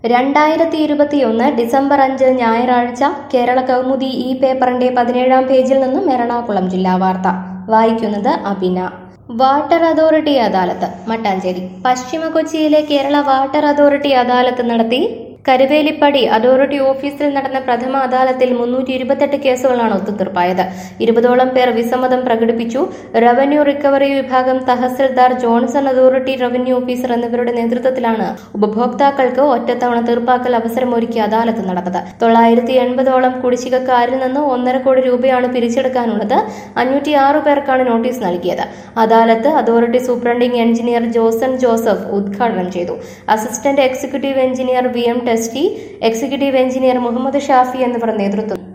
രണ്ടായിരത്തി ഇരുപത്തിയൊന്ന് ഡിസംബർ അഞ്ച് ഞായറാഴ്ച കേരള കൗമുദി ഈ പേപ്പറിന്റെ പതിനേഴാം പേജിൽ നിന്നും എറണാകുളം ജില്ലാ വാർത്ത വായിക്കുന്നത് അബിന വാട്ടർ അതോറിറ്റി അദാലത്ത് മട്ടാഞ്ചേരി പശ്ചിമ കൊച്ചിയിലെ കേരള വാട്ടർ അതോറിറ്റി അദാലത്ത് നടത്തി കരുവേലിപ്പടി അതോറിറ്റി ഓഫീസിൽ നടന്ന പ്രഥമ അദാലത്തിൽ മുന്നൂറ്റി ഇരുപത്തെട്ട് കേസുകളാണ് ഒത്തുതീർപ്പായത് ഇരുപതോളം പേർ വിസമ്മതം പ്രകടിപ്പിച്ചു റവന്യൂ റിക്കവറി വിഭാഗം tahsildar Johnson authority revenue officer എന്നിവരുടെ നേതൃത്വത്തിലാണ് ഉപഭോക്താക്കൾക്ക് ഒറ്റത്തവണ തീർപ്പാക്കൽ അവസരമൊരുക്കി അദാലത്ത് നടന്നത് തൊള്ളായിരത്തി എൺപതോളം കുടിശ്ശികക്കാരിൽ നിന്ന് ഒന്നര കോടി രൂപയാണ് പിരിച്ചെടുക്കാനുള്ളത് അഞ്ഞൂറ്റി ആറ് പേർക്കാണ് നോട്ടീസ് നൽകിയത് adalat authority superintending engineer Joson Joseph ഉദ്ഘാടനം ചെയ്തു assistant executive engineer V M ടെസ്റ്റി എക്സിക്യൂട്ടീവ് എഞ്ചിനീയർ മുഹമ്മദ് ഷാഫി എന്നിവർ നേതൃത്വം